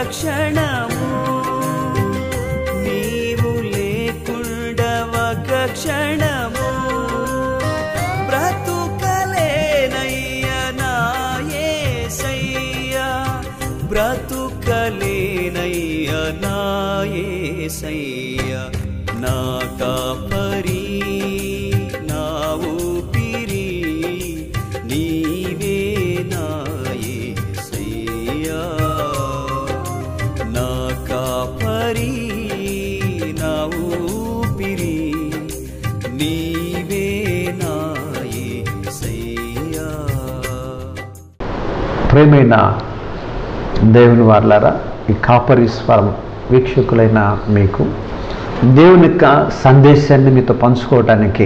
క్షణము నీవు లేకుండా ఒక క్షణము బ్రతుకలేనయ్య నా యేసయ్యా బ్రతుకలేనయ్య నా యేసయ్యా నా కాపరి నా ఊపిరి నీవే నా యేసయ్యా నా కాపరి నా ఊపిరి నీవే నా యేసయ్యా ప్రేమైన దేవుని వార్లారా ఈ కాపరి స్వరం వీక్షకులైన మీకు దేవుని యొక్క సందేశాన్ని మీతో పంచుకోవడానికి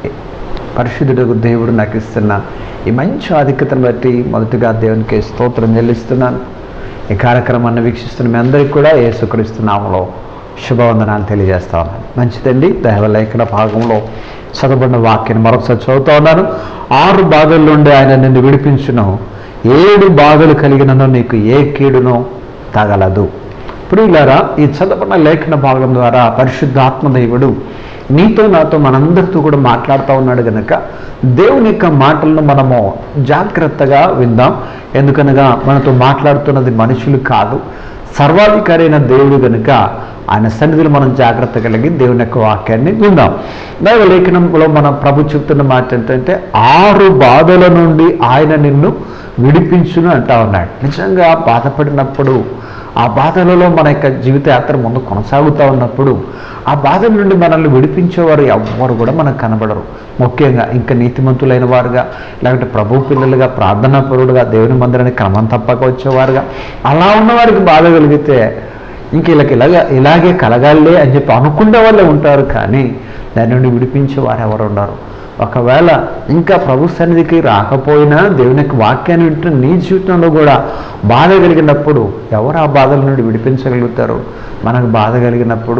పరిశుద్ధుడు దేవుడు నాకు ఇస్తున్న ఈ మంచి ఆధిక్యతను బట్టి మొదటిగా దేవునికి స్తోత్రం చెల్లిస్తున్నాను ఈ కార్యక్రమాన్ని వీక్షిస్తున్న మీ అందరికీ కూడా యేసుక్రీస్తునామలో శుభవందనాలు తెలియజేస్తా ఉన్నాను మంచిదండి దైవలేఖన భాగంలో చదవబడిన వాక్యాన్ని మరొకసారి చదువుతా ఉన్నాను ఆరు బాధల నుండి ఆయన నిన్ను విడిపించును ఏడు బాధలు కలిగినను నీకు ఏ కీడునో తగలదు ప్రియులారా ఈ చదవబడిన లేఖన భాగం ద్వారా పరిశుద్ధాత్మదేవుడు నీతో నాతో మనందరితో కూడా మాట్లాడుతూ ఉన్నాడు గనక దేవుని యొక్క మాటలను మనము జాగ్రత్తగా విందాం ఎందుకనగా మనతో మాట్లాడుతున్నది మనుషులు కాదు సర్వాధికారి అయిన దేవుడు గనుక ఆయన సన్నిధిలో మనం జాగ్రత్త కలిగి దేవుని యొక్క వాక్యాన్ని విందాం దైవ లేఖనంలో మన ప్రభు చెప్తున్న మాట ఏంటంటే ఆరు బాధల నుండి ఆయన నిన్ను విడిపించును అంటా ఉన్నాడు నిజంగా బాధపడినప్పుడు ఆ బాధలలో మన యొక్క జీవిత యాత్ర ముందు కొనసాగుతూ ఉన్నప్పుడు ఆ బాధల నుండి మనల్ని విడిపించేవారు ఎవ్వరు కూడా మనకు కనబడరు ముఖ్యంగా ఇంకా నీతిమంతులైన వారుగా లేకపోతే ప్రభు పిల్లలుగా ప్రార్థనా పరుడుగా దేవుని మందిరానికి క్రమం తప్పక వచ్చేవారుగా అలా ఉన్న వారికి బాధ కలిగితే ఇంక వీళ్ళకి ఇలాగ ఇలాగే కలగాలే అని చెప్పి అనుకునే వాళ్ళే ఉంటారు కానీ దాని నుండి విడిపించే వారు ఎవరు ఉండరు ఒకవేళ ఇంకా ప్రభు సన్నిధికి రాకపోయినా దేవుని యొక్క వాక్యాన్ని వింటున్న నీ జీవితంలో కూడా బాధ కలిగినప్పుడు ఎవరు ఆ బాధల నుండి విడిపించగలుగుతారు మనకు బాధ కలిగినప్పుడు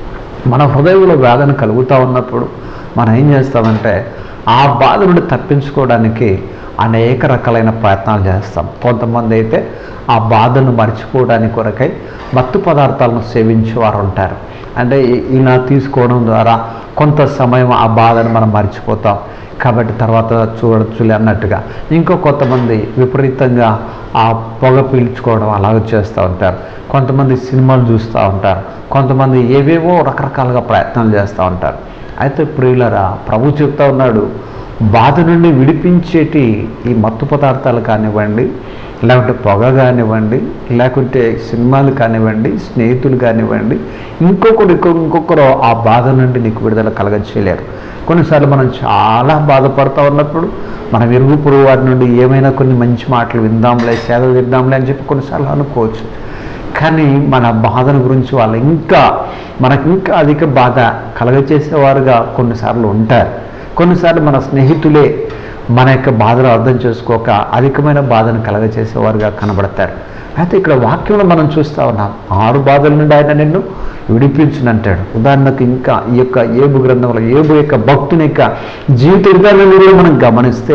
మన హృదయంలో వేదన కలుగుతూ ఉన్నప్పుడు మనం ఏం చేస్తామంటే ఆ బాధ నుండి తప్పించుకోవడానికి అనేక రకాలైన ప్రయత్నాలు చేస్తాం కొంతమంది అయితే ఆ బాధను మర్చిపోవడానికి కొరకై మత్తు పదార్థాలను సేవించేవారు ఉంటారు అంటే ఈ- ఇలా తీసుకోవడం ద్వారా కొంత సమయం ఆ బాధను మనం మర్చిపోతాం కాబట్టి తర్వాత చూడొచ్చులే అన్నట్టుగా ఇంకో కొంతమంది విపరీతంగా ఆ పొగ పీల్చుకోవడం అలాగ చేస్తూ ఉంటారు కొంతమంది సినిమాలు చూస్తూ ఉంటారు కొంతమంది ఏవేవో రకరకాలుగా ప్రయత్నాలు చేస్తూ ఉంటారు అయితే ప్రియులరా ప్రభు చెప్తా ఉన్నాడు బాధ నుండి విడిపించేటి ఈ మత్తు పదార్థాలు కానివ్వండి లేకుంటే పొగ కానివ్వండి లేకుంటే సినిమాలు కానివ్వండి స్నేహితులు కానివ్వండి ఇంకొకరు ఇంకొ- ఇంకొకరు ఆ బాధ నుండి నీకు విడుదల కలగచేయలేరు కొన్నిసార్లు మనం చాలా బాధపడతా ఉన్నప్పుడు మనం ఇరుగు పొరుగు వారి నుండి ఏమైనా కొన్ని మంచి మాటలు విందాంలే సేవ విందాంలే అని చెప్పి కొన్నిసార్లు అనుకోవచ్చు కానీ మన బాధను గురించి వాళ్ళు ఇంకా మనకి ఇంకా అధిక బాధ కలగచేసేవారుగా కొన్నిసార్లు ఉంటారు కొన్నిసార్లు మన స్నేహితులే మన యొక్క బాధలు అర్థం చేసుకోక అధికమైన బాధను కలగచేసేవారుగా కనబడతారు అయితే ఇక్కడ వాక్యంలో మనం చూస్తా ఉన్నాం ఆరు బాధల నుండి ఆయన నిన్ను విడిపించునంటాడు ఉదాహరణకు ఇంకా ఈ యొక్క ఏబు గ్రంథంలో ఏబు యొక్క భక్తుని యొక్క జీవిత విధానాన్ని కూడా మనం గమనిస్తే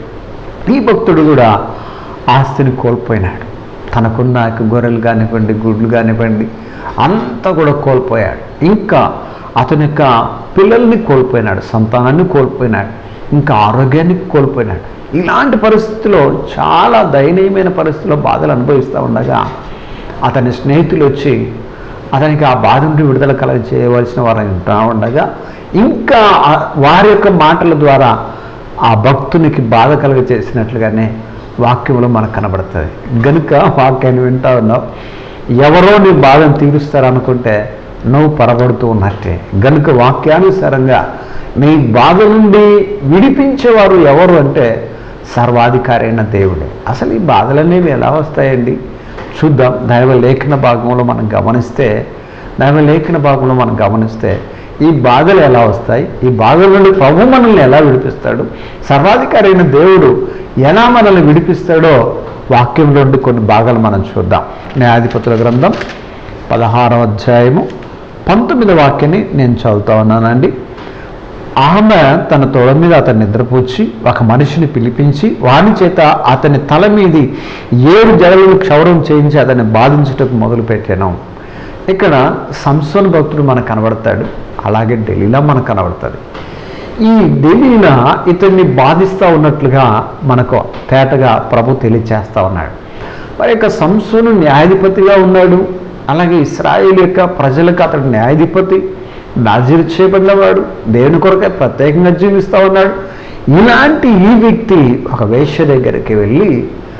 ఈ భక్తుడు కూడా ఆస్తిని కోల్పోయినాడు తనకున్న యొక్క గొర్రెలు కానివ్వండి గుడ్లు కానివ్వండి అంతా కూడా కోల్పోయాడు ఇంకా అతని యొక్క పిల్లల్ని కోల్పోయినాడు సంతానాన్ని కోల్పోయినాడు ఇంకా ఆరోగ్యాన్ని కోల్పోయినాడు ఇలాంటి పరిస్థితిలో చాలా దయనీయమైన పరిస్థితిలో బాధలు అనుభవిస్తూ ఉండగా అతని స్నేహితులు వచ్చి అతనికి ఆ బాధ నుండి విడుదల కలగ చేయవలసిన వారు ఉంటా ఉండగా ఇంకా ఆ- వారి యొక్క మాటల ద్వారా ఆ భక్తునికి బాధ కలుగ చేసినట్లుగానే వాక్యంలో మనకు కనబడుతుంది గనుక వాక్యాన్ని వింటా ఉన్నావు ఎవరో నీ బాధను తీరుస్తారనుకుంటే నువ్వు పొరబడుతూ ఉన్నట్టే గనుక వాక్యానుసారంగా నీ బాధ నుండి విడిపించేవారు ఎవరు అంటే సర్వాధికారి అయిన దేవుడే అసలు ఈ బాధలనేవి ఎలా వస్తాయండి చూద్దాం దైవ లేఖన భాగంలో మనం గమనిస్తే దైవ లేఖన భాగంలో మనం గమనిస్తే ఈ బాధలు ఎలా వస్తాయి ఈ బాధల నుండి ప్రభు మనల్ని ఎలా విడిపిస్తాడు సర్వాధికారి అయిన దేవుడు ఎలా మనల్ని విడిపిస్తాడో వాక్యం నుండి కొన్ని భాగాలు మనం చూద్దాం న్యాయాధిపతుల గ్రంథం పదహారవ అధ్యాయము పంతొమ్మిది వాక్యాన్ని నేను చదువుతా ఉన్నానండి ఆమె తన తోడ మీద అతన్ని నిద్రపూచి ఒక మనిషిని పిలిపించి వాని చేత అతని తల మీది ఏడు జడలను క్షౌరం చేయించి అతన్ని బాధించుటకు మొదలుపెట్టాను ఇక్కడ సంసోన్ భక్తుడు మనకు కనబడతాడు అలాగే ఢిల్లీలో మనకు కనబడతాడు ఈ డెలీలా ఇతన్ని బాధిస్తూ ఉన్నట్లుగా మనకు తేటగా ప్రభు తెలియచేస్తా ఉన్నాడు మరి యొక్క సంసోను న్యాయాధిపతిగా ఉన్నాడు అలాగే ఇస్రాయేల్ యొక్క ప్రజలకు అతడు న్యాయాధిపతి నాజీరు చేయబడినవాడు దేవుని కొరకే ప్రత్యేకంగా జీవిస్తూ ఉన్నాడు ఇలాంటి ఈ వ్యక్తి ఒక వేశ్య దగ్గరికి వెళ్ళి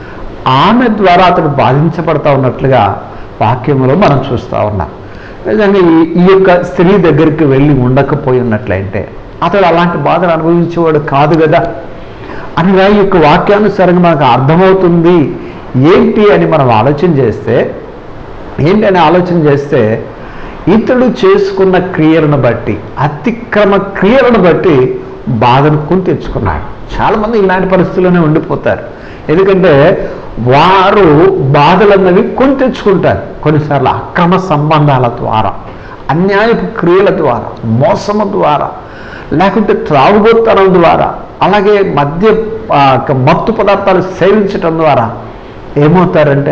ఆమె ద్వారా అతడు బాధించబడతా ఉన్నట్లుగా వాక్యంలో మనం చూస్తూ ఉన్నాం నిజంగా ఈ ఈ యొక్క స్త్రీ దగ్గరికి వెళ్ళి ఉండకపోయి ఉన్నట్లయితే అతడు అలాంటి బాధలు అనుభవించేవాడు కాదు కదా అనగా ఈ యొక్క వాక్యానుసారంగా మనకు అర్థమవుతుంది ఏంటి అని మనం ఆలోచన చేస్తే ఏంటి అని ఆలోచన చేస్తే ఇతడు చేసుకున్న క్రియలను బట్టి అతిక్రమ క్రియలను బట్టి బాధను కొని తెచ్చుకున్నాడు చాలామంది ఇలాంటి పరిస్థితుల్లోనే ఉండిపోతారు ఎందుకంటే వారు బాధలన్నవి కొని తెచ్చుకుంటారు కొన్నిసార్లు అక్రమ సంబంధాల ద్వారా అన్యాయపు క్రియల ద్వారా మోసము ద్వారా లేకుంటే త్రాగుబోతనం ద్వారా అలాగే మద్య ఆ, మత్తు పదార్థాలు సేవించటం ద్వారా ఏమవుతారంటే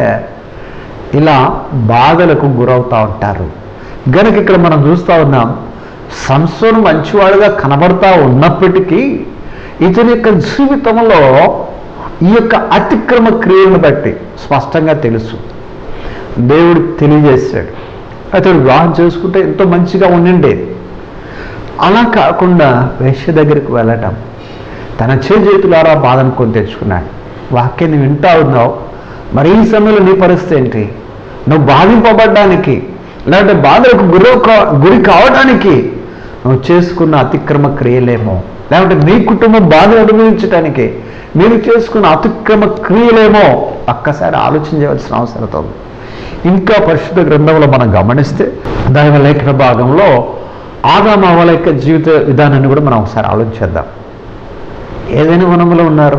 ఇలా బాధలకు గురవుతూ ఉంటారు గనుక ఇక్కడ మనం చూస్తూ ఉన్నాం సంసోను మంచివాడుగా కనబడతా ఉన్నప్పటికీ ఇతని యొక్క జీవితంలో ఈ యొక్క అతిక్రమ క్రియలను బట్టి స్పష్టంగా తెలుసు దేవుడు తెలియజేశాడు అతడు వివాహం చేసుకుంటే ఎంతో మంచిగా ఉండిండేది అలా కాకుండా వేశ్య దగ్గరికి వెళ్ళటం తన చేతులారా బాధను కొని తెచ్చుకున్నాడు వాక్యాన్ని వింటా ఉన్నావు మరి ఈ సమయంలో నీ పరిస్థితి ఏంటి నువ్వు బాధింపబడ్డానికి లేదంటే బాధలకు గురి కా- గురి కావడానికి నువ్వు చేసుకున్న అతిక్రమ క్రియలేమో లేకుంటే నీ కుటుంబం బాధ అనుభవించడానికి మీరు చేసుకున్న అతిక్రమ క్రియలేమో ఒక్కసారి ఆలోచన చేయవలసిన అవసరం ఉంది ఇంకా పరిశుద్ధ గ్రంథంలో మనం గమనిస్తే దైవ లేఖన భాగంలో ఆదామ అవల యొక్క జీవిత విధానాన్ని కూడా మనం ఒకసారి ఆలోచిద్దాం ఏదైనా వనములో ఉన్నారు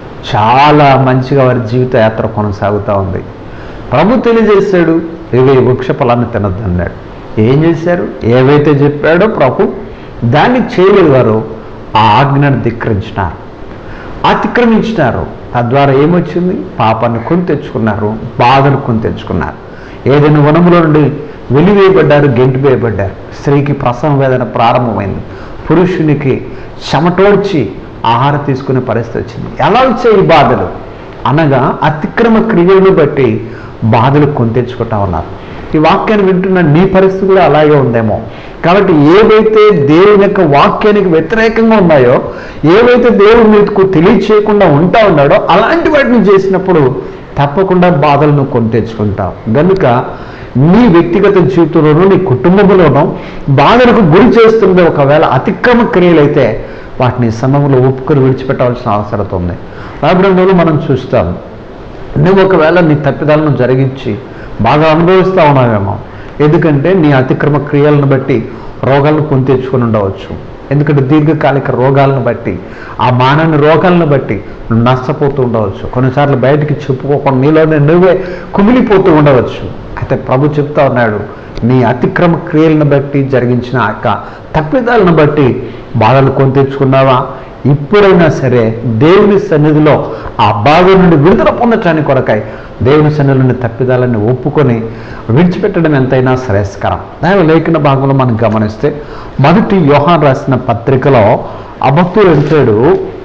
చాలా మంచిగా వారి జీవిత యాత్ర కొనసాగుతూ ఉంది ప్రభు తెలియజేశాడు ఇవి వృక్ష ఫలాన్ని తినద్దు అన్నాడు ఏం చేశారు ఏవైతే చెప్పాడో ప్రభు దాన్ని చేయలేదు వారు ఆ ఆజ్ఞను ధిక్కరించినారు అతిక్రమించినారు తద్వారా ఏమొచ్చింది పాపాన్ని కొని తెచ్చుకున్నారు బాధను కొని తెచ్చుకున్నారు ఏదైనా వనములో నుండి వెలివేయబడ్డారు గెంటి వేయబడ్డారు స్త్రీకి ప్రసవ వేదన ప్రారంభమైంది పురుషునికి చెమటోడ్చి ఆహారం తీసుకునే పరిస్థితి వచ్చింది ఎలా వచ్చాయి ఈ బాధలు అనగా అతిక్రమ క్రియలను బట్టి బాధలు కొని తెచ్చుకుంటా ఉన్నారు ఈ వాక్యాన్ని వింటున్న నీ పరిస్థితి కూడా అలాగే ఉందేమో కాబట్టి ఏవైతే దేవుని యొక్క వాక్యానికి వ్యతిరేకంగా ఉన్నాయో ఏవైతే దేవుడు నీకు తెలియచేయకుండా ఉంటా ఉన్నాడో అలాంటి వాటిని చేసినప్పుడు తప్పకుండా బాధలను కొని తెచ్చుకుంటావు గనుక నీ వ్యక్తిగత జీవితంలోనూ నీ కుటుంబంలోనూ బాధలకు గురి చేస్తుంది ఒకవేళ అతిక్రమ క్రియలైతే వాటిని సమయంలో ఒప్పుకొని విడిచిపెట్టవలసిన అవసరం ఉంది రాబడంలో మనం చూస్తాం నువ్వు ఒకవేళ నీ తప్పిదాలను జరిగించి బాగా అనుభవిస్తూ ఉన్నావేమో ఎందుకంటే నీ అతిక్రమ క్రియలను బట్టి రోగాలను కొని తెచ్చుకొని ఉండవచ్చు ఎందుకంటే దీర్ఘకాలిక రోగాలను బట్టి ఆ మానని రోగాలను బట్టి నువ్వు నష్టపోతూ ఉండవచ్చు కొన్నిసార్లు బయటికి చెప్పుకోకుండా నీలోనే నువ్వే కుమిలిపోతూ ఉండవచ్చు అయితే ప్రభు చెప్తా ఉన్నాడు నీ అతిక్రమ క్రియలను బట్టి జరిగించిన ఆ యొక్క తప్పిదాలను బట్టి బాధలు కొని తెచ్చుకున్నావా ఇప్పుడైనా సరే దేవుని సన్నిధిలో ఆ బాధ నుండి విడుదల పొందటానికి కొరకై దేవుని సన్నిధిలో నుండి తప్పిదాలని ఒప్పుకొని విడిచిపెట్టడం ఎంతైనా శ్రేయస్కరం దాని లేఖన భాగంలో మనం గమనిస్తే మొదటి యోహాన్ రాసిన పత్రికలో అభక్తుడు అంటాడు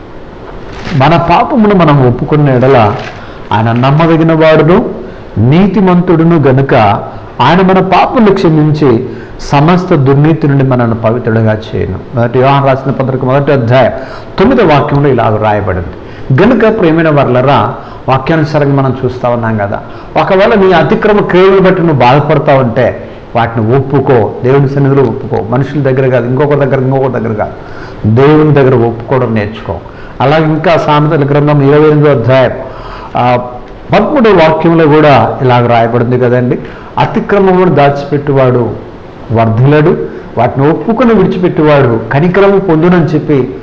మన పాపమును మనం ఒప్పుకున్న ఎడల ఆయన నమ్మదగిన వాడును నీతిమంతుడును గనుక ఆయన మన పాపములు క్షమించి సమస్త దుర్నీతి నుండి మనల్ని పవిత్రుడిగా చేయను మొదటి యోహాన్ రాసిన పత్రిక మొదటి అధ్యాయం తొమ్మిదో వాక్యంలో ఇలాగ రాయబడింది గనుక ప్రేమైన వర్లరా వాక్యానుసారంగా మనం చూస్తా ఉన్నాం కదా ఒకవేళ నీ అతిక్రమ క్రియలను బట్టి నువ్వు బాధపడతా ఉంటే వాటిని ఒప్పుకో దేవుని సన్నిధిలో ఒప్పుకో మనుషుల దగ్గర కాదు ఇంకొక దగ్గర ఇంకొక దగ్గర కాదు దేవుని దగ్గర ఒప్పుకోవడం నేర్చుకో అలాగే ఇంకా సామెతల గ్రంథం ఇరవై ఎనిమిదో అధ్యాయం ఆ, పదమూడో వాక్యంలో కూడా ఇలాగ రాయబడింది కదండి అతిక్రమమును దాచిపెట్టువాడు వర్ధులడు వాటిని ఒప్పుకొని విడిచిపెట్టేవాడు కనికరము పొందునని చెప్పి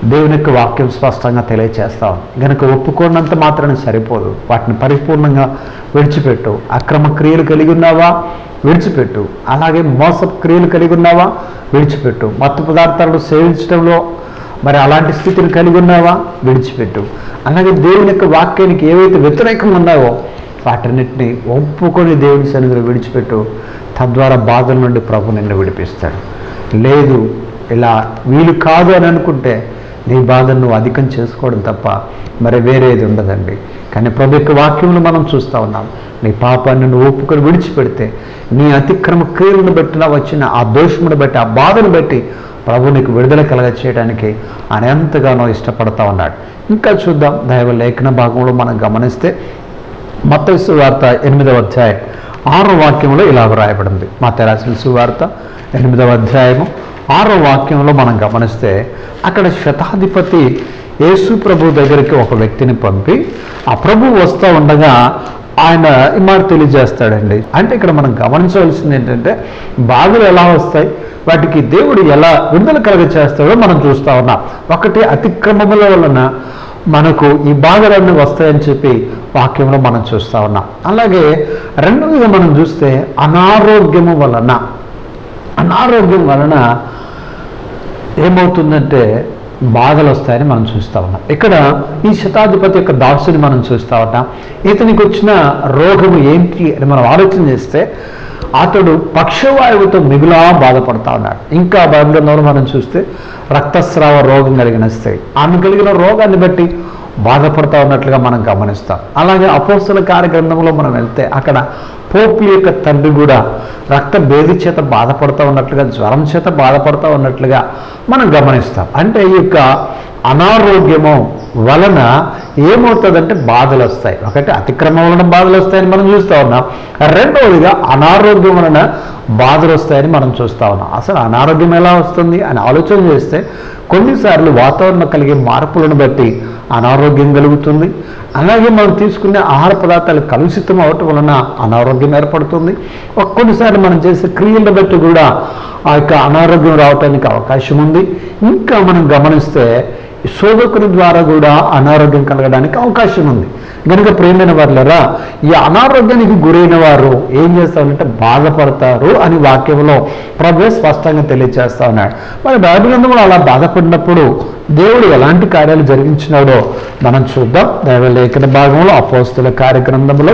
దేవుని యొక్క వాక్యం స్పష్టంగా తెలియచేస్తాం గనుక ఒప్పుకున్నంత మాత్రాన్ని సరిపోదు వాటిని పరిపూర్ణంగా విడిచిపెట్టు అక్రమ క్రియలు కలిగి ఉన్నావా విడిచిపెట్టు అలాగే మోస క్రియలు కలిగి ఉన్నావా విడిచిపెట్టు మత్తు పదార్థాలను సేవించడంలో మరి అలాంటి స్థితిని కలిగి ఉన్నావా విడిచిపెట్టు అలాగే దేవుని యొక్క వాక్యానికి ఏవైతే వ్యతిరేకంగా ఉన్నావో వాటన్నిటిని ఒప్పుకొని దేవుని సన్నిధిలో విడిచిపెట్టు తద్వారా బాధల నుండి ప్రభు నిన్ను విడిపిస్తాడు లేదు ఇలా వీలు కాదు అని అనుకుంటే నీ బాధను నువ్వు అధికం చేసుకోవడం తప్ప మరి వేరేది ఉండదండి కానీ ప్రభు యొక్క వాక్యంలో మనం చూస్తూ ఉన్నాం నీ పాపాన్ని నువ్వు ఒప్పుకొని విడిచిపెడితే నీ అతిక్రమ క్రియలను బట్టి వచ్చిన ఆ దోషమును బట్టి ఆ బాధను బట్టి ప్రభు నీకు విడుదల కలగ చేయడానికి ఆయన ఎంతగానో ఇష్టపడతా ఉన్నాడు ఇంకా చూద్దాం దైవ లేఖన భాగంలో మనం గమనిస్తే మత్తయి వార్త ఎనిమిదవ అధ్యాయం ఆరో వాక్యంలో ఇలా వ్రాయబడింది మా తెరాసిన సువార్త ఎనిమిదవ అధ్యాయము ఆరో వాక్యంలో మనం గమనిస్తే అక్కడ శతాధిపతి యేసు ప్రభు దగ్గరికి ఒక వ్యక్తిని పంపి ఆ ప్రభు వస్తూ ఉండగా ఆయన ఈ మాట తెలియజేస్తాడండి అంటే ఇక్కడ మనం గమనించవలసింది ఏంటంటే బాధలు ఎలా వస్తాయి వాటికి దేవుడు ఎలా విడుదల కలగ చేస్తాడో మనం చూస్తా ఉన్నాం ఒకటి అతిక్రమముల వలన మనకు ఈ బాధలన్నీ వస్తాయని చెప్పి వాక్యంలో మనం చూస్తా ఉన్నాం అలాగే రెండవది మనం చూస్తే అనారోగ్యము వలన అనారోగ్యం వలన ఏమవుతుందంటే బాధలు వస్తాయని మనం చూస్తా ఉన్నాం ఇక్కడ ఈ శతాధిపతి యొక్క దాసుని మనం చూస్తా ఉన్నాం ఇతనికి వచ్చిన రోగము ఏంటి అని మనం ఆలోచన చేస్తే అతడు పక్షవాయువుతో మిగులా బాధపడతా ఉన్నాడు ఇంకా బైబిల్లో మనం చూస్తే రక్తస్రావ రోగం కలిగిన స్త్రీ ఆమె కలిగిన రోగాన్ని బట్టి బాధపడతా ఉన్నట్లుగా మనం గమనిస్తాం అలాగే అపోస్తుల కార్యగ్రంథంలో మనం వెళ్తే అక్కడ పోపు యొక్క తండ్రి కూడా రక్త భేది చేత బాధపడుతూ ఉన్నట్లుగా జ్వరం చేత బాధపడుతూ ఉన్నట్లుగా మనం గమనిస్తాం అంటే ఈ యొక్క అనారోగ్యము వలన ఏమవుతుందంటే బాధలు వస్తాయి ఒకటి అతిక్రమం వలన బాధలు వస్తాయని మనం చూస్తూ ఉన్నాం రెండవదిగా అనారోగ్యం వలన బాధలు వస్తాయని మనం చూస్తూ ఉన్నాం అసలు అనారోగ్యం ఎలా వస్తుంది అని ఆలోచన చేస్తే కొన్నిసార్లు వాతావరణం కలిగే మార్పులను బట్టి అనారోగ్యం కలుగుతుంది అలాగే మనం తీసుకునే ఆహార పదార్థాలు కలుషితం అవటం వలన అనారోగ్యం ఏర్పడుతుంది ఒక కొన్నిసార్లు మనం చేసే క్రియలను బట్టి కూడా ఆ యొక్క అనారోగ్యం రావటానికి అవకాశం ఉంది ఇంకా మనం గమనిస్తే శోధకుని ద్వారా కూడా అనారోగ్యం కలగడానికి అవకాశం ఉంది కనుక ప్రేమైన వాళ్ళరా ఈ అనారోగ్యానికి గురైన వారు ఏం చేస్తారంటే బాధపడతారు అని వాక్యంలో ప్రభు స్పష్టంగా తెలియజేస్తా ఉన్నాడు మరి బైబిల్ గ్రంథంలో అలా బాధపడినప్పుడు దేవుడు ఎలాంటి కార్యాలు జరిగించినాడో మనం చూద్దాం దైవ లేఖన భాగంలో అపోస్తుల కార్యగ్రంథంలో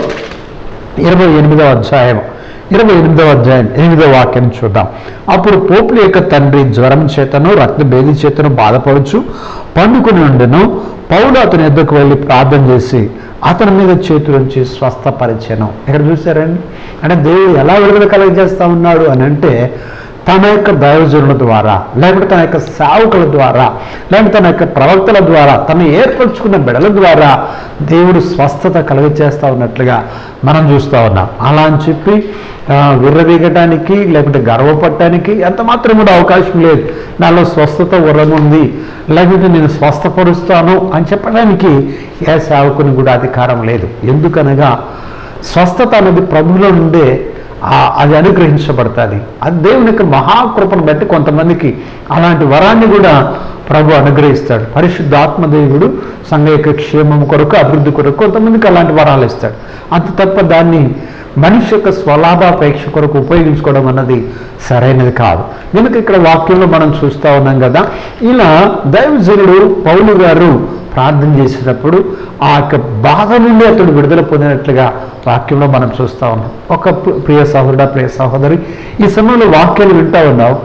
ఇరవై ఎనిమిదవ అధ్యాయం ఇరవై ఎనిమిదవ అధ్యాయం ఎనిమిదవ వాక్యం చూద్దాం అప్పుడు పోపుల యొక్క తండ్రి జ్వరం చేతను రక్త భేది చేతను బాధపడుచు పండుకుని ఉండెను పౌలు అతని ఎద్దకు వెళ్ళి ప్రార్థన చేసి అతని మీద చేతులుంచి స్వస్థపరిచాను ఇక్కడ చూసారండి అంటే దేవుడు ఎలా విడుదల కలగజేస్తా ఉన్నాడు అని అంటే తన యొక్క దైవజనుల ద్వారా లేకపోతే తన యొక్క సేవకుల ద్వారా లేకపోతే తన యొక్క ప్రవక్తల ద్వారా తను ఏర్పరచుకున్న బిడల ద్వారా దేవుడు స్వస్థత కలుగచేస్తా ఉన్నట్లుగా మనం చూస్తూ ఉన్నాం అలా అని చెప్పి ఆ, విర్రవీగటానికి లేకుంటే గర్వపడటానికి ఎంత మాత్రం కూడా అవకాశం లేదు నాలో స్వస్థత వరం ఉంది లేకపోతే నేను స్వస్థపరుస్తాను అని చెప్పడానికి ఏ సేవకుని కూడా అధికారం లేదు ఎందుకనగా స్వస్థత అనేది ప్రభులో నుండే ఆ- అది అనుగ్రహించబడుతుంది అది దేవుని యొక్క మహాకృపను బట్టి కొంతమందికి అలాంటి వరాన్ని కూడా ప్రభు అనుగ్రహిస్తాడు పరిశుద్ధాత్మ దేవుడు సంఘ యొక్క క్షేమం కొరకు అభివృద్ధి కొరకు కొంతమందికి అలాంటి వరాలు ఇస్తాడు అంత తప్ప దాన్ని మనిషి యొక్క స్వలాభాపేక్ష కొరకు ఉపయోగించుకోవడం అన్నది సరైనది కాదు కనుక ఇక్కడ వాక్యంలో మనం చూస్తూ ఉన్నాం కదా ఇలా దైవజనుడు పౌలు గారు ప్రార్థన చేసేటప్పుడు ఆ యొక్క బాధ నుండి అతడు విడుదల పొందినట్లుగా వాక్యంలో మనం చూస్తూ ఉన్నాం ఒక ప్రి- ప్రియ సహోదరుడా ప్రియ సహోదరి ఈ సమయంలో వాక్యాలు వింటా ఉన్నావు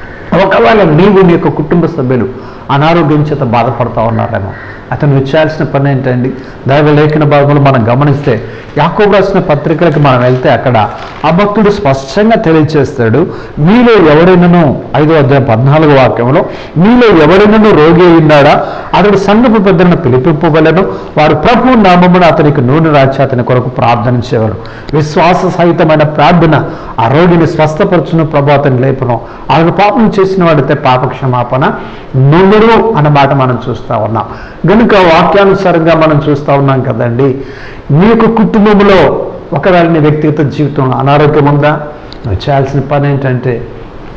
ఒకవేళ నీవు నీ యొక్క కుటుంబ సభ్యులు అనారోగ్యం చేత బాధపడతా ఉన్నారేమో అతను విచారాల్సిన పని ఏంటండి దైవ లేఖన భాగంలో మనం గమనిస్తే యాకోబు రాసిన పత్రికలకు మనం వెళ్తే అక్కడ ఆ భక్తుడు స్పష్టంగా తెలియజేస్తాడు మీలో ఎవరైనాను ఐదో అధ్యాయం పద్నాలుగు వాక్యంలో మీలో ఎవరైనాను రోగి అయి ఉన్నాడా అతడు సంఘపు పెద్దలను పిలిపింపవలను వారు ప్రభు నామమున అతనికి నూనె రాచి అతని కొరకు ప్రార్థన చేయవలను విశ్వాస సహితమైన ప్రార్థన ఆ రోగిని స్వస్థపరచును ప్రభు అతని లేపను అతను పాపం చేసిన వాడితే పాప క్షమాపణ నొందరు అన్న మాట మనం చూస్తా ఉన్నాం గనుక వాక్యానుసారంగా మనం చూస్తా ఉన్నాం కదండి మీ యొక్క కుటుంబంలో ఒకవేళ నీ వ్యక్తిగత జీవితంలో అనారోగ్యం ఉందా నువ్వు చేయాల్సిన పని ఏంటంటే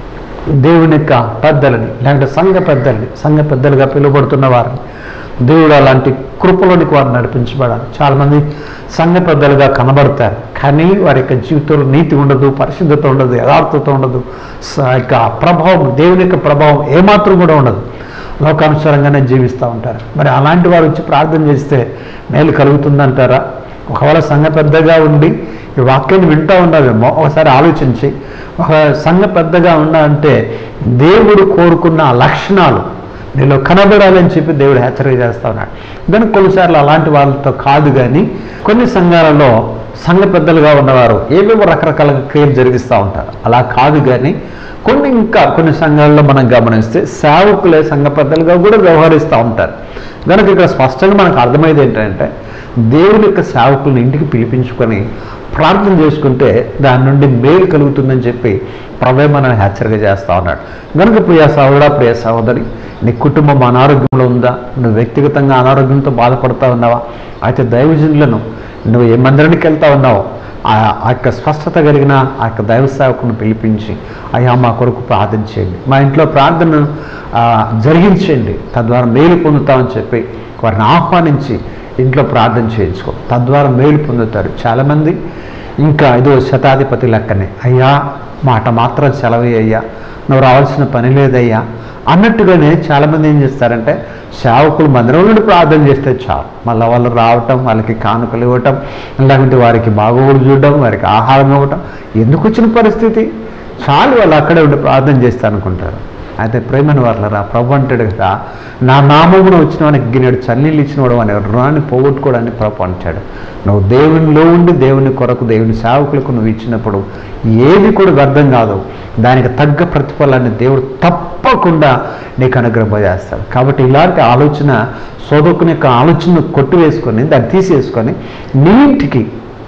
దేవుని యొక్క పెద్దలని లేకపోతే సంఘ పెద్దల్ని సంఘ పెద్దలుగా పిలువబడుతున్న వారిని దేవుడు అలాంటి కృపలోనికి వారు నడిపించబడాలి చాలామంది సంఘ పెద్దలుగా కనబడతారు కానీ వారి యొక్క జీవితంలో నీతి ఉండదు పరిశుద్ధత ఉండదు యథార్థత ఉండదు స- యొక్క ప్రభావం దేవుని యొక్క ప్రభావం ఏమాత్రం కూడా ఉండదు లోకానుసారంగానే జీవిస్తూ ఉంటారు మరి అలాంటి వారు వచ్చి ప్రార్థన చేస్తే మేలు కలుగుతుందంటారా ఒకవేళ సంఘ పెద్దగా ఉండి ఈ వాక్యాన్ని వింటూ ఉన్నావేమో ఒకసారి ఆలోచించి ఒక సంఘ పెద్దగా ఉన్నా అంటే దేవుడు కోరుకున్న ఆ లక్షణాలు నీలో కనబడాలని చెప్పి దేవుడు హెచ్చరిక చేస్తా ఉన్నాడు దానికి కొన్నిసార్లు అలాంటి వాళ్ళతో కాదు కానీ కొన్ని సంఘాలలో సంఘ పెద్దలుగా ఉన్నవారు ఏవేవో రకరకాల క్రియలు జరిగిస్తూ ఉంటారు అలా కాదు కానీ కొన్ని ఇంకా కొన్ని సంఘాల్లో మనం గమనిస్తే సేవకులే సంఘ పెద్దలుగా కూడా వ్యవహరిస్తూ ఉంటారు కనుక ఇక్కడ స్పష్టంగా మనకు అర్థమయ్యేది ఏంటంటే దేవుని యొక్క సేవకులను ఇంటికి పిలిపించుకొని ప్రార్థన చేసుకుంటే దాని నుండి మేలు కలుగుతుందని చెప్పి ప్రభే మనల్ని హెచ్చరిక చేస్తా ఉన్నాడు కనుక ప్రియ సహోదరా ప్రియ సహోదరి నీ కుటుంబం అనారోగ్యంలో ఉందా నువ్వు వ్యక్తిగతంగా అనారోగ్యంతో బాధపడతా ఉన్నావా అయితే దైవజనులను నువ్వు ఏ మందిరానికి వెళ్తా ఉన్నావో ఆ ఆ యొక్క స్పష్టత కలిగిన ఆ యొక్క దైవ సేవకుని పిలిపించి అయ్యా మా కొరకు ప్రార్థన చేయండి మా ఇంట్లో ప్రార్థనను ఆ, జరిగించండి తద్వారా మేలు పొందుతామని చెప్పి వారిని ఆహ్వానించి ఇంట్లో ప్రార్థన చేయించుకో తద్వారా మేలు పొందుతారు చాలామంది ఇంకా ఇదో శతాధిపతి లెక్కనే అయ్యా మాట మాత్రం సెలవు అయ్యా నువ్వు రావాల్సిన పని లేదయ్యా అన్నట్టుగానే చాలామంది ఏం చేస్తారంటే సేవకులు మందిరం నుండి ప్రార్థన చేస్తే చాలు మళ్ళీ వాళ్ళు రావటం వాళ్ళకి కానుకలు ఇవ్వటం లేకుంటే వారికి బాగోగులు చూడడం వారికి ఆహారం ఇవ్వటం ఎందుకు వచ్చిన పరిస్థితి చాలు వాళ్ళు అక్కడే ఉండి ప్రార్థన చేస్తా అనుకుంటారు అయితే ప్రేమను వాళ్ళరా ప్రభు అంటాడు కదా నా నామమును వచ్చిన వానికి గిన్నెడు చన్నీళ్ళు ఇచ్చినవాడు అని రుణాన్ని పోగొట్టుకోవడానికి ప్రభు అంటాడు నువ్వు దేవునిలో ఉండి దేవుని కొరకు దేవుని సేవకులకు నువ్వు ఇచ్చినప్పుడు ఏది కూడా వ్యర్థం కాదు దానికి తగ్గ ప్రతిఫలాన్ని దేవుడు తప్పకుండా నీకు అనుగ్రహింపజేస్తాడు కాబట్టి ఇలాంటి ఆలోచన సోదకుని యొక్క ఆలోచనను కొట్టివేసుకొని దాన్ని తీసేసుకొని నీ ఇంటికి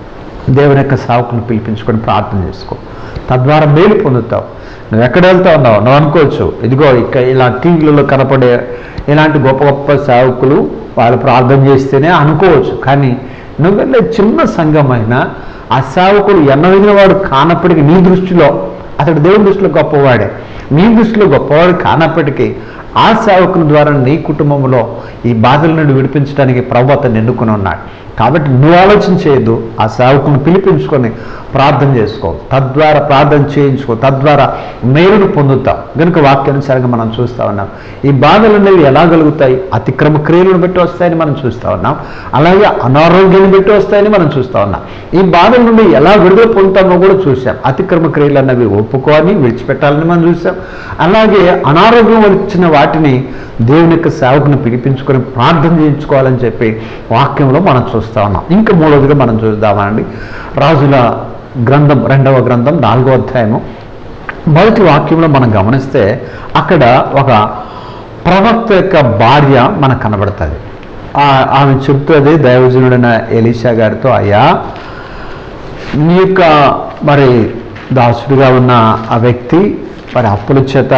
దేవుని యొక్క సేవకుని పిలిపించుకొని ప్రార్థన చేసుకో తద్వారా మేలు పొందుతావు నువ్వు ఎక్కడ వెళ్తా ఉన్నావు నువ్వు అనుకోవచ్చు ఇదిగో ఇక ఇలా టీవీలలో కనపడే ఇలాంటి గొప్ప గొప్ప సేవకులు వాళ్ళు ప్రార్థన చేస్తేనే అనుకోవచ్చు కానీ నువ్వు వెళ్ళే చిన్న సంఘమైనా ఆ సేవకుడు ఎన్నవిన వాడు కానప్పటికీ నీ దృష్టిలో అతడు దేవుని దృష్టిలో గొప్పవాడే నీ దృష్టిలో గొప్పవాడు కానప్పటికీ ఆ సేవకుని ద్వారా నీ కుటుంబంలో ఈ బాధల నుండి విడిపించడానికి ప్రభు అతన్ని ఎన్నుకుని ఉన్నాడు కాబట్టి నువ్వు ఆలోచన చేయొద్దు ఆ సేవకుని పిలిపించుకొని ప్రార్థన చేసుకో తద్వారా ప్రార్థన చేయించుకో తద్వారా మేలును పొందుతావు కనుక వాక్యానుసారంగా మనం చూస్తా ఉన్నాం ఈ బాధలు అనేవి ఎలా కలుగుతాయి అతిక్రమ క్రియలను బట్టి వస్తాయని మనం చూస్తా ఉన్నాం అలాగే అనారోగ్యాన్ని బట్టి వస్తాయని మనం చూస్తా ఉన్నాం ఈ బాధల నుండి ఎలా విడుదల పొందుతామో కూడా చూసాం అతిక్రమ క్రియలు అన్నవి ఒప్పుకొని విడిచిపెట్టాలని మనం చూసాం అలాగే అనారోగ్యం వచ్చిన వాటిని దేవుని యొక్క సేవకుని పిలిపించుకొని ప్రార్థన చేయించుకోవాలని చెప్పి వాక్యంలో మనం చూస్తా ఉన్నాం ఇంకా మూడవదిగా మనం చూద్దామండి రాజుల గ్రంథం రెండవ గ్రంథం నాలుగో అధ్యాయము మొదటి వాక్యంలో మనం గమనిస్తే అక్కడ ఒక ప్రవక్త యొక్క భార్య మనకు కనబడుతుంది ఆ- ఆమె చెప్తుంది దైవజనుడైన ఎలీషా గారితో అయ్యా నీ యొక్క మరి దాసుడిగా ఉన్న ఆ వ్యక్తి మరి అప్పుల చేత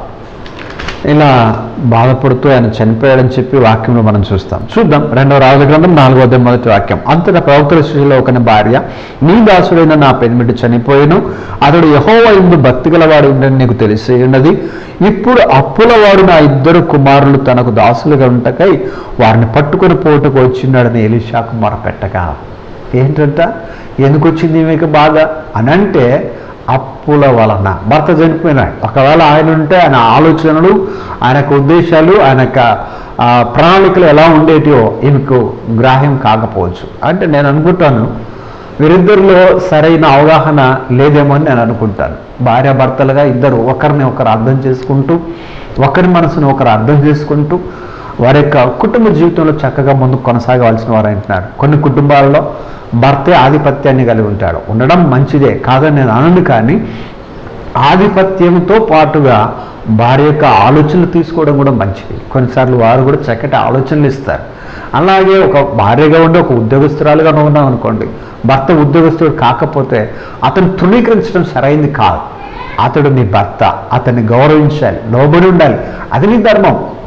ఇలా బాధపడుతూ ఆయన చనిపోయాడని చెప్పి వాక్యంలో మనం చూస్తాం చూద్దాం రెండవ రాజు గ్రంథం నాలుగో అధ్యాయం మొదటి వాక్యం అంతటా ప్రవక్తల శిశులో ఒక భార్య నీ దాసుడైన నా పెనిమిటి చనిపోయాను అతడు యహోవ ఇందు భక్తి గలవాడు ఉండని నీకు తెలిసి ఉన్నది ఇప్పుడు అప్పులవాడు నా ఇద్దరు కుమారులు తనకు దాసులుగా ఉంటకై వారిని పట్టుకొని పోటుకు వచ్చిన్నాడని ఎలిషాకు మొరపెట్టగా ఏంటంట ఎందుకు వచ్చింది మీకు బాధ అని అంటే అప్పుల వలన భర్త చనిపోయినాడు ఒకవేళ ఆయన ఉంటే ఆయన ఆలోచనలు ఆయన యొక్క ఉద్దేశాలు ఆయన యొక్క ఆ, ప్రణాళికలు ఎలా ఉండేటివో ఈమెకు గ్రాహ్యం కాకపోవచ్చు అంటే నేను అనుకుంటాను వీరిద్దరిలో సరైన అవగాహన లేదేమో అని నేను అనుకుంటాను భార్యాభర్తలుగా ఇద్దరు ఒకరిని ఒకరు అర్థం చేసుకుంటూ ఒకరి మనసును ఒకరు అర్థం చేసుకుంటూ వారి యొక్క కుటుంబ జీవితంలో చక్కగా ముందుకు కొనసాగవలసిన వారు అంటున్నారు కొన్ని కుటుంబాల్లో భర్తే ఆధిపత్యాన్ని కలిగి ఉంటాడు ఉండడం మంచిదే కాదని నేను అనను కానీ ఆధిపత్యంతో పాటుగా భార్య యొక్క ఆలోచనలు తీసుకోవడం కూడా మంచిది కొన్నిసార్లు వారు కూడా చక్కటి ఆలోచనలు ఇస్తారు అలాగే ఒక భార్యగా ఉండి ఒక ఉద్యోగస్తురాలుగా ఉన్నాం అనుకోండి భర్త ఉద్యోగస్తుడు కాకపోతే అతను తృణీకరించడం సరైంది కాదు అతడు నీ భర్త అతన్ని గౌరవించాలి లోబడి ఉండాలి అది నీ ధర్మం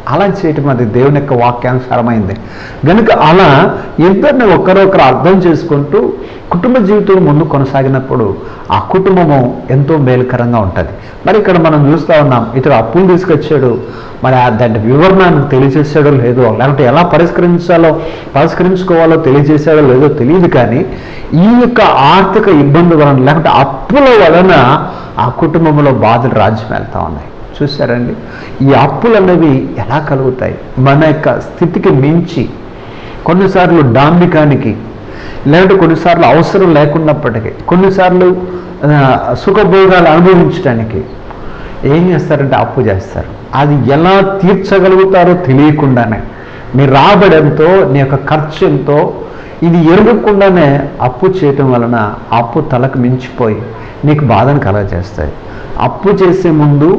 అలా చేయటం అది దేవుని యొక్క వాక్యానుసారమైంది కనుక అలా ఇద్దరిని ఒకరొకరు అర్థం చేసుకుంటూ కుటుంబ జీవితం ముందు కొనసాగినప్పుడు ఆ కుటుంబము ఎంతో మేలుకరంగా ఉంటుంది మరి ఇక్కడ మనం చూస్తూ ఉన్నాం ఇతడు అప్పులు తీసుకొచ్చాడు మరి ఆ దాని వివరణ ఆయనకు తెలియజేశాడో లేదో లేకపోతే ఎలా పరిష్కరించాలో పరిష్కరించుకోవాలో తెలియజేశాడో లేదో తెలియదు కానీ ఈ యొక్క ఆర్థిక ఇబ్బంది వలన లేకపోతే అప్పుల వలన ఆ కుటుంబంలో బాధలు రాజ్యం వెళ్తా ఉన్నాయి చూసారండి ఈ అప్పులు అనేవి ఎలా కలుగుతాయి మన యొక్క స్థితికి మించి కొన్నిసార్లు డాంబికానికి లేదంటే కొన్నిసార్లు అవసరం లేకున్నప్పటికీ కొన్నిసార్లు ఆ, సుఖభోగాలు అనుభవించడానికి ఏం చేస్తారంటే అప్పు చేస్తారు అది ఎలా తీర్చగలుగుతారో తెలియకుండానే నీ రాబడి ఎంతో నీ యొక్క ఖర్చు ఎంతో ఇది ఎరగకుండానే అప్పు చేయటం వలన అప్పు తలకు మించిపోయి నీకు బాధను కలగజేస్తాయి అప్పు చేసే ముందు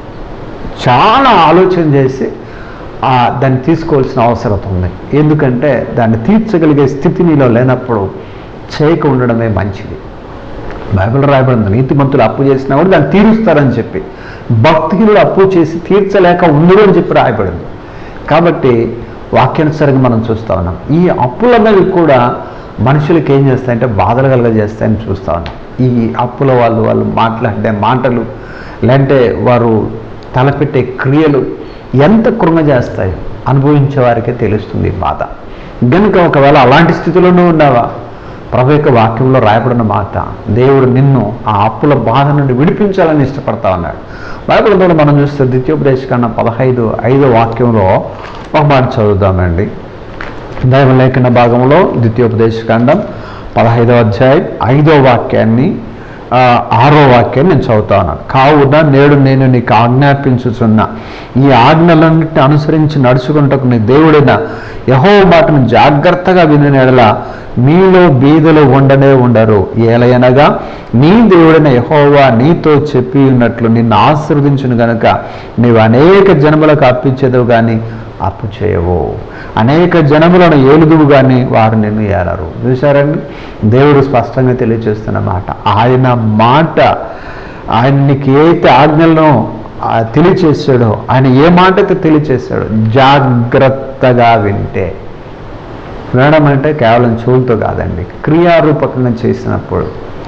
చాలా ఆలోచన చేసి ఆ దాన్ని తీసుకోవాల్సిన అవసరం ఉంది ఎందుకంటే దాన్ని తీర్చగలిగే స్థితి నీలో లేనప్పుడు చేయక ఉండడమే మంచిది బైబిల్ రాయబడింది నీతిమంతులు అప్పు చేసినా కూడా దాన్ని తీరుస్తారని చెప్పి భక్తిహీనులు అప్పు చేసి తీర్చలేక ఉండరు అని చెప్పి రాయబడింది కాబట్టి వాక్యానుసారంగా మనం చూస్తా ఉన్నాం ఈ అప్పులు అనేవి కూడా మనుషులకి ఏం చేస్తాయంటే బాధలు కలగజేస్తాయని చూస్తా ఉన్నాం ఈ అప్పుల వాళ్ళు వాళ్ళు మాట్లాడే మాటలు లేదంటే వారు తలపెట్టే క్రియలు ఎంత కృంగ చేస్తాయో అనుభవించే వారికే తెలుస్తుంది ఈ బాధ గనుక ఒకవేళ అలాంటి స్థితిలోనూ ఉన్నావా ప్రభు యొక్క వాక్యంలో రాయబడిన మాట దేవుడు నిన్ను ఆ అప్పుల బాధ నుండి విడిపించాలని ఇష్టపడతా ఉన్నాడు బైబిల్లో మనం చూస్తే ద్వితీయోపదేశకాండ పదహైదు ఐదో వాక్యంలో ఒక మాట చదువుదామండి దైవలేఖన భాగంలో ద్వితీయోపదేశకాండం పదహైదవ అధ్యాయం ఐదో వాక్యాన్ని ఆ, ఆరో వాక్యాన్ని నేను చదువుతాను కావున నేడు నేను నీకు ఆజ్ఞాపించుచున్న ఈ ఆజ్ఞలన్నింటిని అనుసరించి నడుచుకుంటకు నీ దేవుడైన యహో మాటను జాగ్రత్తగా విని నెడల మీలో బీదలు ఉండనే ఉండరు ఏలయనగా నీ దేవుడైన యహోవా నీతో చెప్పి ఉన్నట్లు నిన్ను ఆశీర్వదించును గనుక నీవు అనేక జన్మలకు అప్పించేదవు కానీ అప్పు చేయవు అనేక జనములను ఏలుదువు కానీ వారు నిన్ను ఏలరు చూసారండి దేవుడు స్పష్టంగా తెలియజేస్తున్న మాట ఆయన మాట ఆయన నీకు ఏదైతే ఆజ్ఞలను ఆ, తెలియచేశాడో ఆయన ఏ మాట అయితే తెలియచేశాడో జాగ్రత్తగా వింటే వినడం అంటే కేవలం చెవులతో కాదండి క్రియారూపకంగా చేసినప్పుడు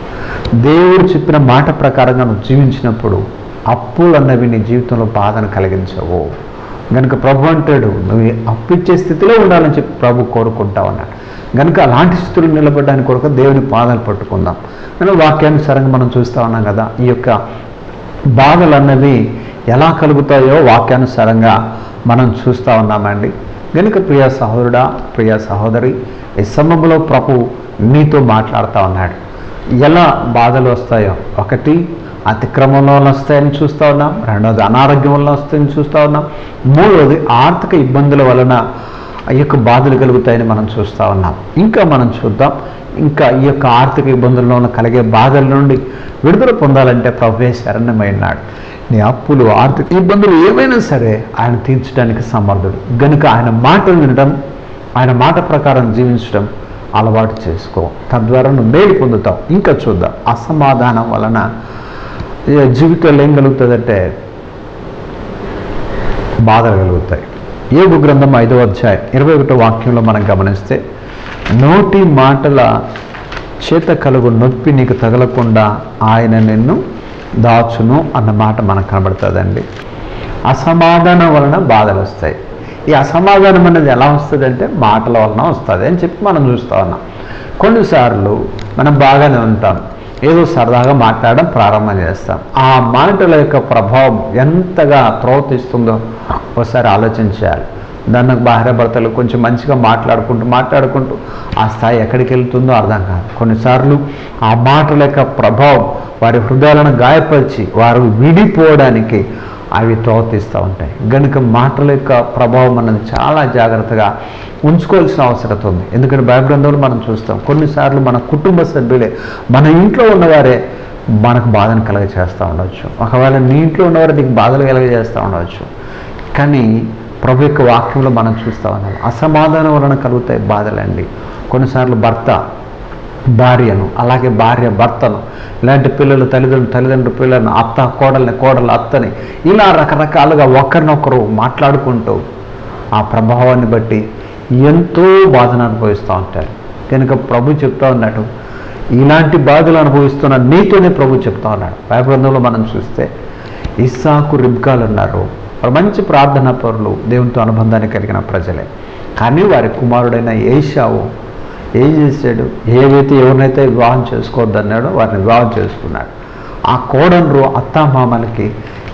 దేవుడు చెప్పిన మాట ప్రకారంగా నువ్వు జీవించినప్పుడు అప్పులు అన్నవి నీ జీవితంలో బాధను కలిగించవు గనుక ప్రభు అంటాడు నువ్వు అప్పిచ్చే స్థితిలో ఉండాలని చెప్పి ప్రభు కోరుకుంటా ఉన్నాడు గనుక అలాంటి స్థితిలో నిలబడడానికి కొరకు దేవుని పాదాలు పట్టుకుందాం కానీ వాక్యానుసారంగా మనం చూస్తూ ఉన్నాం కదా ఈ యొక్క బాధలు అన్నవి ఎలా కలుగుతాయో వాక్యానుసారంగా మనం చూస్తూ ఉన్నామండి గనుక ప్రియ సహోదరుడా ప్రియ సహోదరి ఈ సమయంలో ప్రభు నీతో మాట్లాడుతూ ఉన్నాడు ఎలా బాధలు వస్తాయో ఒకటి అతిక్రమం వల్ల వస్తాయని చూస్తూ ఉన్నాం రెండవది అనారోగ్యం వల్ల వస్తాయని చూస్తూ ఉన్నాం మూడవది ఆర్థిక ఇబ్బందుల వలన ఈ యొక్క బాధలు కలుగుతాయని మనం చూస్తూ ఉన్నాం ఇంకా మనం చూద్దాం ఇంకా ఈ యొక్క ఆర్థిక ఇబ్బందుల్లో ఉన్న కలిగే బాధల నుండి విడుదల పొందాలంటే ప్రభువే శరణమైనాడు నీ అప్పులు ఆర్థిక ఇబ్బందులు ఏమైనా సరే ఆయన తీర్చడానికి సమర్థుడు గనుక ఆయన మాటలు వినడం ఆయన మాట ప్రకారం జీవించడం అలవాటు చేసుకో తద్వారా నువ్వు మేలు పొందుతావు ఇంకా చూద్దాం అసమాధానం వలన ఈ జీవితంలో ఏం కలుగుతుందంటే బాధలు కలుగుతాయి ఏబు గ్రంథం ఐదవ అధ్యాయం ఇరవై ఒకటో వాక్యంలో మనం గమనిస్తే నోటి మాటల చేత కలుగు నొప్పి నీకు తగలకుండా ఆయన నిన్ను దాచును అన్న మాట మనకు కనబడుతుందండి అసమాధానం వలన బాధలు వస్తాయి ఈ అసమాధానం అనేది ఎలా వస్తుంది అంటే మాటల వలన వస్తుంది అని చెప్పి మనం చూస్తూ ఉన్నాం కొన్నిసార్లు మనం బాగానే ఉంటాం ఏదో సరదాగా మాట్లాడడం ప్రారంభం చేస్తాం ఆ మాటల యొక్క ప్రభావం ఎంతగా ప్రవర్తిస్తుందో ఒకసారి ఆలోచించాలి దాన్ని భార్య భర్తలు కొంచెం మంచిగా మాట్లాడుకుంటూ మాట్లాడుకుంటూ ఆ స్థాయి ఎక్కడికి వెళ్తుందో అర్థం కాదు కొన్నిసార్లు ఆ మాటల యొక్క ప్రభావం వారి హృదయాలను గాయపరిచి వారు విడిపోవడానికి అవి ప్రవర్తిస్తూ ఉంటాయి గనుక మాటల యొక్క ప్రభావం అన్నది చాలా జాగ్రత్తగా ఉంచుకోవాల్సిన అవసరం ఉంది ఎందుకంటే భయగ్రంథంలో మనం చూస్తాం కొన్నిసార్లు మన కుటుంబ సభ్యులే మన ఇంట్లో ఉన్నవారే మనకు బాధను కలగ చేస్తూ ఉండవచ్చు ఒకవేళ నీ ఇంట్లో ఉన్నవారు నీకు బాధలు కలగజేస్తూ ఉండవచ్చు కానీ ప్రభు యొక్క వాక్యంలో మనం చూస్తూ ఉన్నాం అసమాధానం వలన కలుగుతాయి బాధలండి కొన్నిసార్లు భర్త భార్యను అలాగే భార్య భర్తను ఇలాంటి పిల్లలు తల్లిదండ్రులు తల్లిదండ్రులు పిల్లలను అత్త కోడల్ని కోడలు అత్తని ఇలా రకరకాలుగా ఒకరినొకరు మాట్లాడుకుంటూ ఆ ప్రభావాన్ని బట్టి ఎంతో బాధను అనుభవిస్తూ ఉంటారు కనుక ప్రభు చెప్తా ఉన్నాడు ఇలాంటి బాధలు అనుభవిస్తున్న నీతోనే ప్రభు చెప్తా ఉన్నాడు బైబిల్ మనం చూస్తే ఇస్సాకు రిబ్కాలు ఉన్నారు వారు మంచి ప్రార్థనా పరులు దేవునితో అనుబంధాన్ని కలిగిన ప్రజలే కానీ వారి కుమారుడైన ఏషావు ఏం చేశాడు ఏవైతే ఎవరినైతే వివాహం చేసుకోవద్దన్నాడో వారిని వివాహం చేసుకున్నాడు ఆ కోడన్రు అత్తామామలకి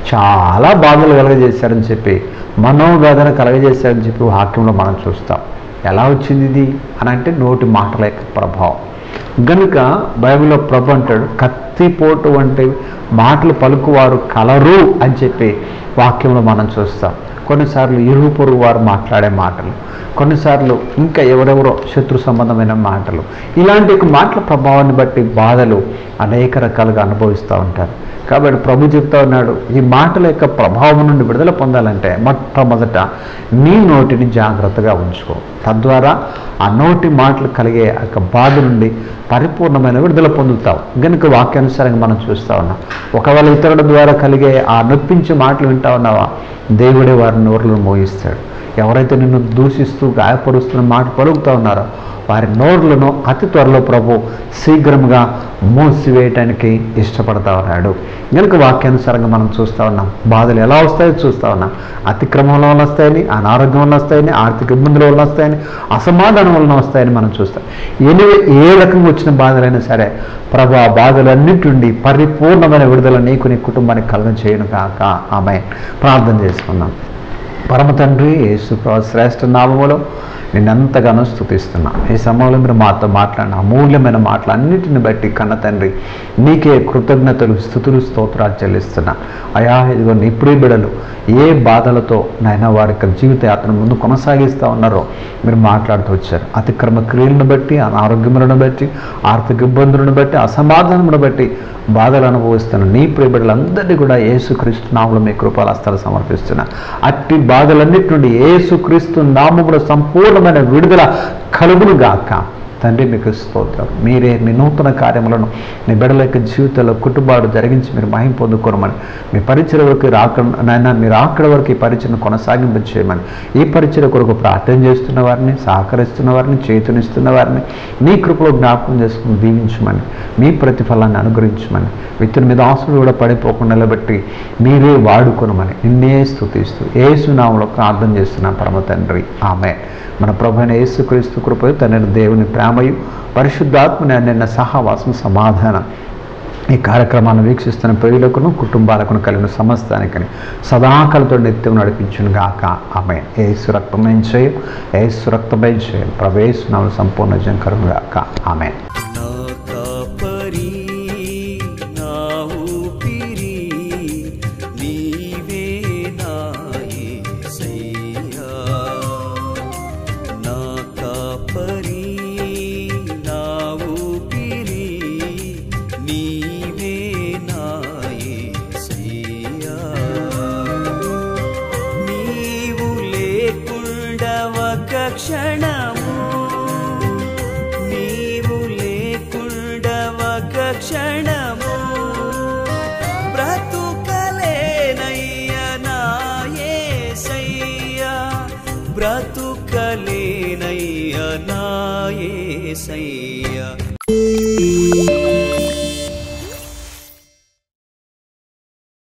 చాలా బాధలు కలగజేశారని చెప్పి మనోవేదన కలగజేశారని చెప్పి వాక్యంలో మనం చూస్తాం ఎలా వచ్చింది ఇది అని అంటే నోటి మాటల యొక్క ప్రభావం గనుక బైబిల్లో ప్రభు అంటాడు కత్తిపోటు వంటి మాటలు పలుకువారు కలరు అని చెప్పి వాక్యంలో మనం చూస్తాం కొన్నిసార్లు ఇరుగు పొరుగు వారు మాట్లాడే మాటలు కొన్నిసార్లు ఇంకా ఎవరెవరో శత్రు సంబంధమైన మాటలు ఇలాంటి ఒక మాటల ప్రభావాన్ని బట్టి బాధలు అనేక రకాలుగా అనుభవిస్తూ ఉంటారు కాబట్టి ప్రభు చెప్తా ఉన్నాడు ఈ మాటల యొక్క ప్రభావం నుండి విడుదల పొందాలంటే మొట్టమొదట నీ నోటిని జాగ్రత్తగా ఉంచుకో తద్వారా ఆ నోటి మాటలు కలిగే ఆ యొక్క బాధ నుండి పరిపూర్ణమైన విడుదల పొందుతావు గనుక వాక్యానుసారంగా మనం చూస్తూ ఉన్నాం ఒకవేళ ఇతరుల ద్వారా కలిగే ఆ నొప్పించే మాటలు వింటా ఉన్నావా దేవుడే వారి నోరులను మోగిస్తాడు ఎవరైతే నిన్ను దూషిస్తూ గాయపరుస్తున్న మాట పలుకుతా ఉన్నారో వారి నోరులను అతి త్వరలో ప్రభు శీఘ్రంగా మూసివేయటానికి ఇష్టపడతా ఉన్నాడు కనుక వాక్యానుసారంగా మనం చూస్తూ ఉన్నాం బాధలు ఎలా వస్తాయో చూస్తూ ఉన్నాం అతిక్రమం వల్ల వస్తాయని అనారోగ్యం వల్ల వస్తాయని ఆర్థిక ఇబ్బందుల వల్ల వస్తాయని అసమాధానం వలన వస్తాయని మనం చూస్తాం ఎనివే ఏ రకంగా వచ్చిన బాధలైనా సరే ప్రభు ఆ బాధలన్నిటి నుండి పరిపూర్ణమైన విడుదల నీకు నీ కుటుంబానికి కలగ చేయను కాక ఆమె ప్రార్థన చేసుకుందాం పరమ తండ్రి యేసు ప్రభు శ్రేష్ఠ నామములో నిన్నంతగానో స్థుతిస్తున్నా ఈ సమయంలో మీరు మాతో మాట్లాడిన అమూల్యమైన మాటలు అన్నిటిని బట్టి కన్న తండ్రి నీకే కృతజ్ఞతలు స్థుతులు స్తోత్రాలు చెల్లిస్తున్నా అయా ఇదిగో నీ ప్రియ బిడలు ఏ బాధలతో నాయన వారి యొక్క జీవిత యాత్ర ముందు కొనసాగిస్తూ ఉన్నారో మీరు మాట్లాడుతూ వచ్చారు అతిక్రమ క్రియలను బట్టి అనారోగ్యములను బట్టి ఆర్థిక ఇబ్బందులను బట్టి అసమాధానమును బట్టి బాధలు అనుభవిస్తున్న నీ ప్రియబిడ్డలందరినీ కూడా యేసుక్రీస్తు నామములో మీ కృపాలస్తాలు సమర్పిస్తున్నా అట్టి బాధలన్నిటి నుండి యేసుక్రీస్తు నామములో సంపూర్ణమైన విడుదల కలుగును గాక తండ్రి మీకు స్తోత్రం మీరే మీ నూతన కార్యములను మీ బిడ్డల యొక్క జీవితంలో కుటుంబాలు జరిగించి మీరు మహిం పొందుకోనమని మీ పరిచయ వరకు రాక నాయన మీరు అక్కడ వరకు ఈ పరిచయను కొనసాగింపు చేయమని ఈ పరిచయ కొరకు ప్రార్థన చేస్తున్న వారిని సహకరిస్తున్న వారిని చేతునిస్తున్న వారిని నీ కృపలో జ్ఞాపకం చేసుకుని దీవించమని మీ ప్రతిఫలాన్ని అనుగ్రహించమని విత్తుని మీద ఆశలు కూడా పడిపోకుండా నిలబెట్టి మీరే వాడుకొనమని నిన్నే స్థుతిస్తూ ఏసునామంలో ప్రార్థన చేస్తున్న పరమ తండ్రి ఆమె మన ప్రభు అయిన యేసుక్రీస్తు కృపయు తండ్రి దేవుని ప్రేమయు పరిశుద్ధాత్మని నిన్న సహవాసం సమాధానం ఈ కార్యక్రమాన్ని వీక్షిస్తున్న ప్రియులకును కుటుంబాలకును కలిగిన సమస్తానికని సదాకలతో నిత్యం నడిపించును గాక ఆమె ఏసు రక్తమయం చేయం ఏసు రక్తమయం చేయం ప్రవేశనాలు సంపూర్ణ జంకరం గాక ఆమె నా కాపరి నా ఊపిరి నీవే నా యేసయ్యా నా కాపరి నా ఊపిరి నీవే నా యేసయ్యా నీవు లేకుండా ఒక క్షణము నీవు లేకుండా ఒక క్షణము